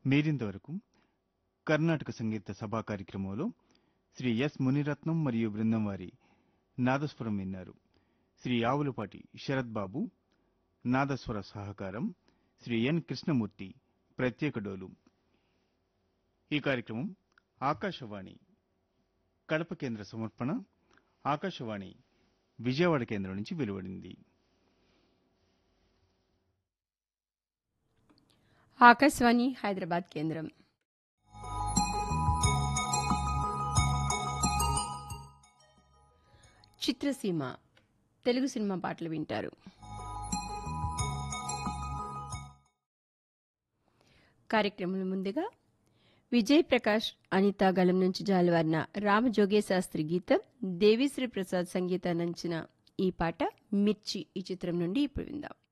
మీరింతవరకు కర్ణాటక సంగీత సభా కార్యక్రమంలో శ్రీ ఎస్ మునిరత్నం మరియు బృందం వారి నాదస్వరం విన్నారు శ్రీ ఆవులపాటి శరత్ బాబు నాదస్వర సహకారం శ్రీ ఎన్ కృష్ణమూర్తి ప్రత్యేక డోలు ఈ కార్యక్రమం ఆకాశవాణి కడప కేంద్ర సమర్పణ ఆకాశవాణి విజయవాడ కేంద్రం నుంచి వెలువడింది ఆకాశవాణి హైదరాబాద్ కేంద్రం చిత్రసీమ తెలుగు సినిమా పాటలు వింటారు కార్యక్రమంలో ముందుగా విజయ్ ప్రకాష్ అనిత గలం నుంచి జాలువారిన రామజోగే శాస్త్రి గీతం దేవిశ్రీ ప్రసాద్ సంగీతాన్నంచిన ఈ పాట మిర్చి ఈ చిత్రం నుండి ఇప్పుడు విందాం